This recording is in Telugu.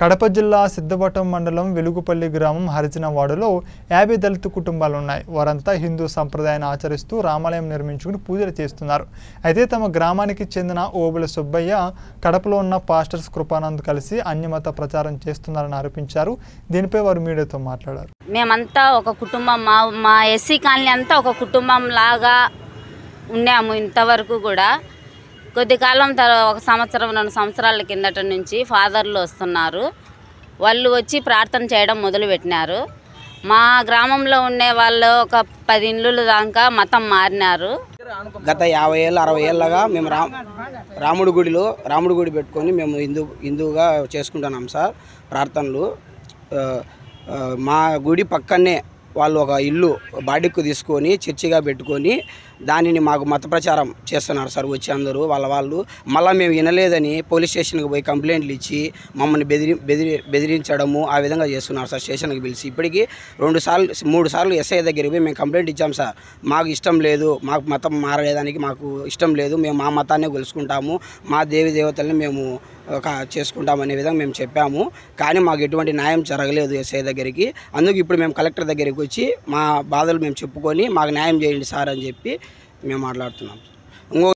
కడప జిల్లా సిద్ధవటం మండలం వెలుగుపల్లి గ్రామం హరిజన వాడలో యాభై దళిత కుటుంబాలు ఉన్నాయి వారంతా హిందూ సంప్రదాయాన్ని ఆచరిస్తూ రామాలయం నిర్మించుకుని పూజలు చేస్తున్నారు అయితే తమ గ్రామానికి చెందిన ఓబుల సుబ్బయ్య కడపలో ఉన్న పాస్టర్స్ కృపానంద్ కలిసి అన్యమత ప్రచారం చేస్తున్నారని ఆరోపించారు దీనిపై వారు మీడియాతో మాట్లాడారు మేమంతా ఒక కుటుంబం మా మా ఎస్సీ కాలనీ అంతా ఒక కుటుంబం లాగా ఉన్నాము ఇంతవరకు కూడా కొద్ది కాలం తర్వాత ఒక సంవత్సరం రెండు సంవత్సరాల కిందట నుంచి ఫాదర్లు వస్తున్నారు వాళ్ళు వచ్చి ప్రార్థన చేయడం మొదలుపెట్టినారు మా గ్రామంలో ఉండే వాళ్ళు ఒక పది ఇళ్ళు దాకా మతం మారినారు గత యాభై ఏళ్ళు అరవై ఏళ్ళగా మేము రా రాముడి గుడిలో రాముడి గుడి పెట్టుకొని మేము హిందూ హిందువుగా చేసుకుంటున్నాం సార్ ప్రార్థనలు ఆ, ఆ, మా గుడి పక్కనే వాళ్ళు ఒక ఇల్లు బాడిక్కు తీసుకొని చర్చిగా పెట్టుకొని దానిని మాకు మత ప్రచారం చేస్తున్నారు సార్ వచ్చి అందరూ వాళ్ళ వాళ్ళు మళ్ళీ మేము వినలేదని పోలీస్ స్టేషన్కి పోయి కంప్లైంట్లు ఇచ్చి మమ్మల్ని బెదిరి బెదిరి బెదిరించడము ఆ విధంగా చేస్తున్నారు సార్ స్టేషన్కి పిలిచి ఇప్పటికీ రెండు సార్లు మూడు సార్లు ఎస్ఐ దగ్గరికి పోయి మేము కంప్లైంట్ ఇచ్చాం సార్ మాకు ఇష్టం లేదు మాకు మతం మారలేదానికి మాకు ఇష్టం లేదు మేము మా మతాన్ని కొలుసుకుంటాము మా దేవి దేవతల్ని మేము ఒక చేసుకుంటామనే విధంగా మేము చెప్పాము కానీ మాకు ఎటువంటి న్యాయం జరగలేదు ఎస్ఐ దగ్గరికి అందుకు ఇప్పుడు మేము కలెక్టర్ దగ్గరికి వచ్చి మా బాధలు మేము చెప్పుకొని మాకు న్యాయం చేయండి సార్ అని చెప్పి మేము మాట్లాడుతున్నాం ఇంకో